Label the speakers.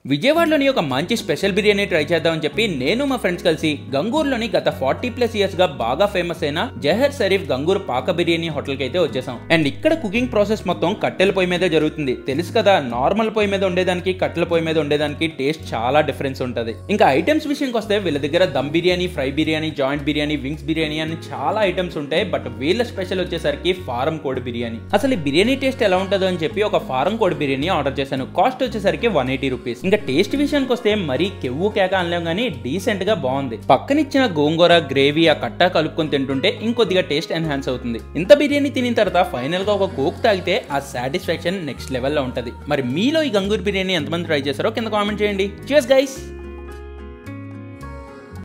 Speaker 1: విజయవాడలోని ఒక మంచి స్పెషల్ బిర్యానీ ట్రై చేద్దామని చెప్పి నేను మా ఫ్రెండ్స్ కలిసి గంగూర్లోని గత ఫార్టీ ప్లస్ ఇయర్స్ గా బాగా ఫేమస్ అయిన జహర్ షరీఫ్ గంగూర్ పాక బిర్యానీ హోటల్ కి అయితే వచ్చేసాం అండ్ ఇక్కడ కుకింగ్ ప్రాసెస్ మొత్తం కట్టెల పొయ్యి మీదే జరుగుతుంది తెలుసు కదా నార్మల్ పొయ్యి మీద ఉండేదానికి కట్టెల పొయ్యి మీద ఉండేదానికి టేస్ట్ చాలా డిఫరెన్స్ ఉంటుంది ఇంకా ఐటమ్స్ విషయానికి వస్తే వీళ్ళ దగ్గర dum biryani fry biryani joint biryani wings biryani అని చాలా ఐటమ్స్ ఉంటాయి బట్ వీళ్ళ స్పెషల్ వచ్చేసరికి ఫారం కోడి బిర్యానీ అసలు ఈ బిర్యానీ టేస్ట్ ఎలా ఉంటుందో అని చెప్పి ఒక ఫారం కోడి బిర్యానీ ఆర్డర్ చేశాను కాస్ట్ వచ్చేసరికి వన్ ఎయిటీ రూపీస్ ఇంకా టేస్ట్ విషయానికి వస్తే మరీ కెవ్వు కేక అనలేం కానీ డీసెంట్ గా బాగుంది పక్కనిచ్చిన గోంగూర గ్రేవీ ఆ కట్టా కలుపుకొని తింటుంటే ఇంకొద్దిగా టేస్ట్ ఎన్హాన్స్ అవుతుంది ఇంత బిర్యానీ తినిన తర్వాత ఫైనల్ గా ఒక కోక్ తాగితే ఆ సాటిస్ఫాక్షన్ నెక్స్ట్ లెవెల్లో ఉంటది మరి మీలో ఈ గంగూర్ బిర్యానీ ఎంతమంది ట్రై చేశారో కింద కామెంట్ చేయండి చేస్ గైస్